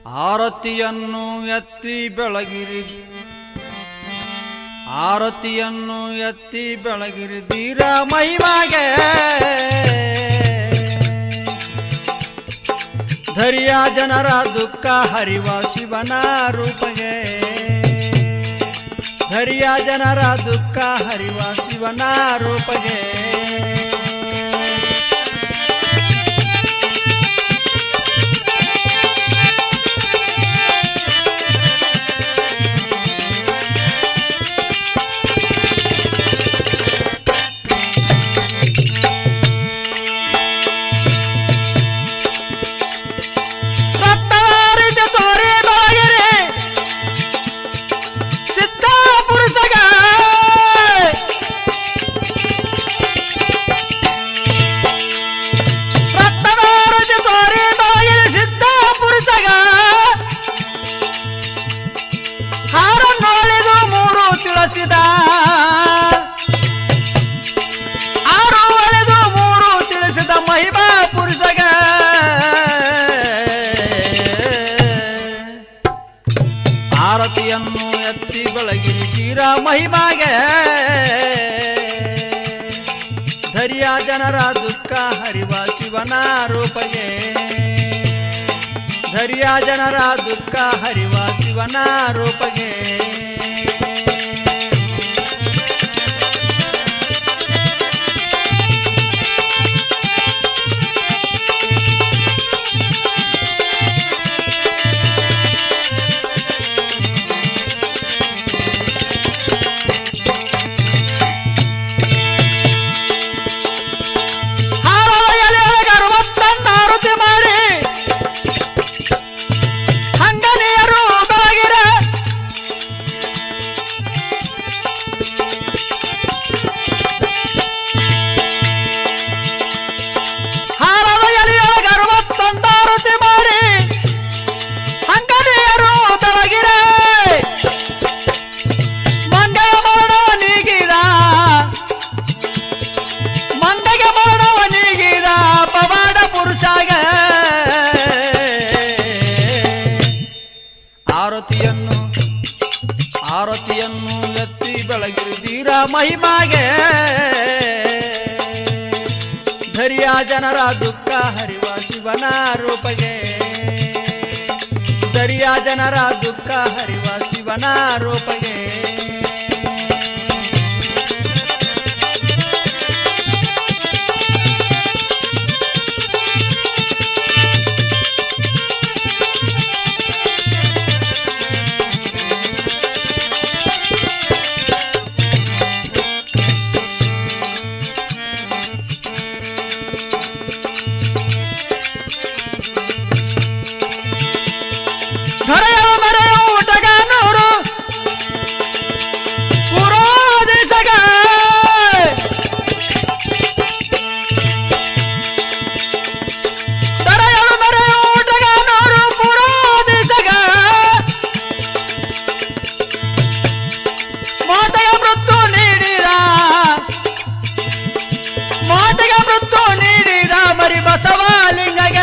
ಆರತಿಯನ್ನು ಎತ್ತಿ ಬೆಳಗಿರಿ ಆರತಿಯನ್ನು ಎತ್ತಿ ಬೆಳಗಿರಿ ಧೀರ ಮಹಿಮಾಗೆ ಧರಿಯ ಜನರ ದುಃಖ ಹರಿವ ಶಿವನ ರೂಪಗೆ ಧರಿಯ ಜನರ ದುಃಖ ಹರಿವ ಶಿವನ ರೂಪಗೆ ರತ್ನವಾರಿದ ತೋರೆ ಬೆಳಗಿರಿ ಸಿದ್ಧ ಪುರುಷಗ ರತ್ನವಾರಿದ ತೋರೆ ಬೆಳಗಿರಿ ಸಿದ್ಧ ಪುರುಷಗ ಹಾರನ್ನೊಳೆದು ಮೂರು ತಿಳಿಸಿದ ಆರು ಒಳೆದು ಮೂರು ತಿಳಿಸಿದ ಮಹಿಮಾ ಪುರುಷಗ ಆರತಿಯನ್ನು ಎತ್ತಿ ಬೆಳಗಿರಿ ತೀರ ಮಹಿಮಾಗೆ ಧರಿಯ ಜನರ ದುಃಖ ಹರಿವ ಶಿವನ ರೂಪಗೆ ಧರಿಯ ಜನರ ದುಃಖ ಹರಿವ ಶಿವನ ರೂಪಗೆ ಹಾರದ ಎಲೆಯೊಳಗೆ ಅರವತ್ತೊಂದು ಆರತಿ ಮಾಡಿ ಹಂಗನೆಯರು ಬೆಳಗಿರ ಹಾರದ ಎಲೆಯೊಳಗೆ ಅರವತ್ತೊಂದು ಆರತಿ ಮಾಡಿ ಹಂಗನೆಯರು ಬೆಳಗಿರ ಮಂಗಳ ಮರಣವ ನೀಗಿದ ಮಂದಗೆ ಮರಣವ ನೀಗಿದ ಪವಾಡ ಪುರುಷಾಗ ಆರತಿಯನ್ನು ಆರತಿಯನ್ನು ಎತ್ತಿ ಬೆಳಗಿರಿದೀರ ಮಹಿಮಾಗೆ ಧರಿಯ ಜನರ ದುಃಖ ಹರಿವ ಶಿವನ ರೂಪಗೆ ಧರಿಯ ಜನರ ದುಃಖ ಹರಿವ ಶಿವನ ರೂಪಗೆ ಧರೆಯಲು ಮರೆಯು ಊಟಗಾನೂರು ಪುರೋದಿಸಗ ಧರೆಯಲು ಮರೆಯು ಊಟಗಾನೂರು ಪುರೋದಿಸಗ ಮಾತೆಗೆ ಮೃತ್ಯು ನೀಡಿದ ಮಾತೆಗೆ ಮೃತ್ಯು ನೀಡಿದ ಮರಿ ಬಸವಲಿಂಗಗೆ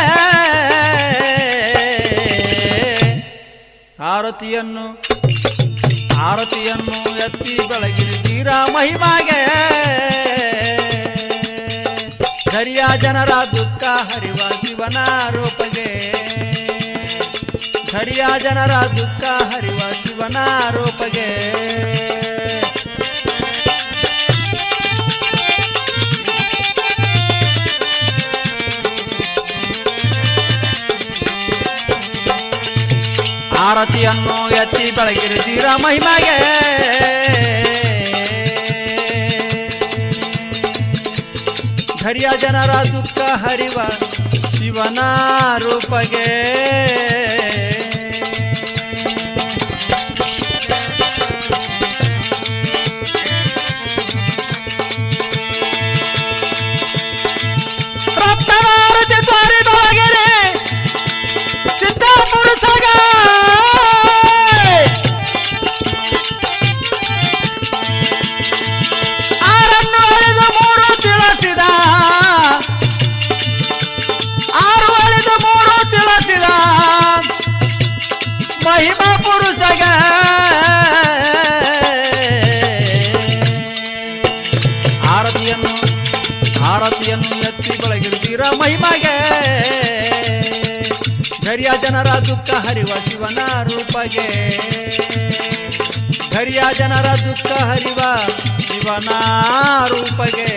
ಆರತಿಯನ್ನು ಆರತಿಯನ್ನು ಎತ್ತಿ ಬೆಳಗಿರಿ ತೀರ ಮಹಿಮಾಗೆ ಧರಿಯ ಜನರ ದುಃಖ ಹರಿವ ಶಿವನ ರೂಪಗೆ ಧರಿಯ ಜನರ ದುಃಖ ಹರಿವ ಶಿವನ ರೂಪಗೆ ಆರತಿಯನ್ನು ಎತ್ತಿ ಬೆಳಗಿರಿ ತೀರ ಮಹಿಮೆಗೆ ಧರಿಯ ಜನರ ದುಃಖ ಹರಿವ ಶಿವನ ರೂಪಗೆ ರತ್ನವಾರತಿ ದ್ವಾರಿ ಬೆಳಗಿರಿ ಸಿದ್ಧ ಪುರುಷಗ ಆರನ್ನು ಅಳೆದು ಮೂರು ತಿಳಿಸಿದ ಆರು ಅಳೆದು ಮೂರು ತಿಳಿಸಿದ ಪುರುಷಗ ಆರತಿಯನ್ನು ಆರತಿಯನ್ನು ಎತ್ತಿ ಬೆಳಗಿರುತ್ತೀರ ಮಹಿಮಗೆ ಧೈರ್ಯ ಜನರ ದುಃಖ ಹರಿವ ಶಿವನ ರೂಪಗೆ ಧೈರ್ಯ ಜನರ ದುಃಖ ಹರಿವ ಶಿವನ ರೂಪಗೆ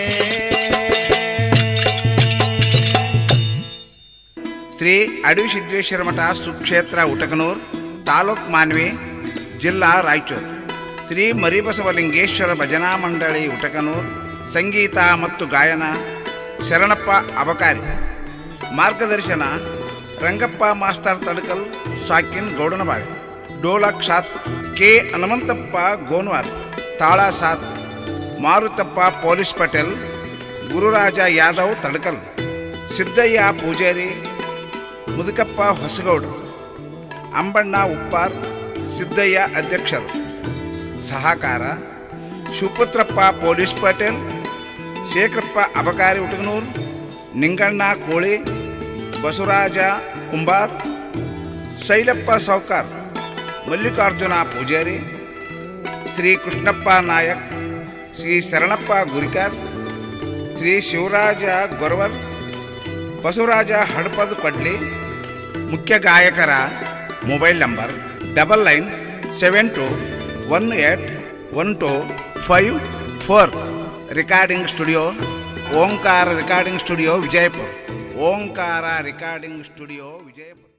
ಶ್ರೀ ಅಡವಿ ಸಿದ್ದೇಶ್ವರ ಮಠ ಸುಕ್ಷೇತ್ರ ಉಟಕನೂರ್ ತಾಲೂಕ್ ಮಾನ್ವಿ ಜಿಲ್ಲಾ ರಾಯಚೂರು ಶ್ರೀ ಮರಿಬಸವಲಿಂಗೇಶ್ವರ ಭಜನಾ ಮಂಡಳಿ ಉಟಕನೂರ್ ಸಂಗೀತ ಮತ್ತು ಗಾಯನ ಶರಣಪ್ಪ ಅಬಕಾರಿ ಮಾರ್ಗದರ್ಶನ ರಂಗಪ್ಪ ಮಾಸ್ತರ್ ತಡಕಲ್ ಸಾಕಿನ್ ಗೌಡನಬಾವಿ ಡೋಲಕ್ ಸಾತ್ ಕೆ ಹನುಮಂತಪ್ಪ ಗೋನ್ವಾರ್ ತಾಳ ಸಾತ್ ಮಾರುತಪ್ಪ ಪೊಲೀಸ್ ಪಟೇಲ್ ಗುರುರಾಜ ಯಾದವ್ ತಡಕಲ್ ಸಿದ್ದಯ್ಯ ಪೂಜಾರಿ ಮುದುಕಪ್ಪ ಹೊಸಗೌಡರು ಅಂಬಣ್ಣ ಉಪ್ಪಾರ್ ಸಿದ್ದಯ್ಯ ಅಧ್ಯಕ್ಷರು ಸಹಕಾರ ಶಿವಪುತ್ರಪ್ಪ ಪೊಲೀಸ್ ಪಟೇಲ್ ಶೇಖರಪ್ಪ ಅಬಕಾರಿ ಉಟಗನೂರು ನಿಂಗಣ್ಣ ಕೋಳಿ ಬಸವರಾಜ ಕುಂಬಾರ್ ಶೈಲಪ್ಪ ಸೌಕಾರ್ ಮಲ್ಲಿಕಾರ್ಜುನ ಪೂಜಾರಿ ಶ್ರೀ ಕೃಷ್ಣಪ್ಪ ನಾಯಕ್ ಶ್ರೀ ಶರಣಪ್ಪ ಗುರಿಕಾರ್ ಶ್ರೀ ಶಿವರಾಜ ಗೊರವರ್ ಬಸವರಾಜ ಹಡಪದ ಕೊಡ್ಲಿ ಮುಖ್ಯ ಗಾಯಕರ mobile number double nine seven two one eight one two five four recording studio Omkara recording studio Vijayapura Omkara recording studio Vijayapura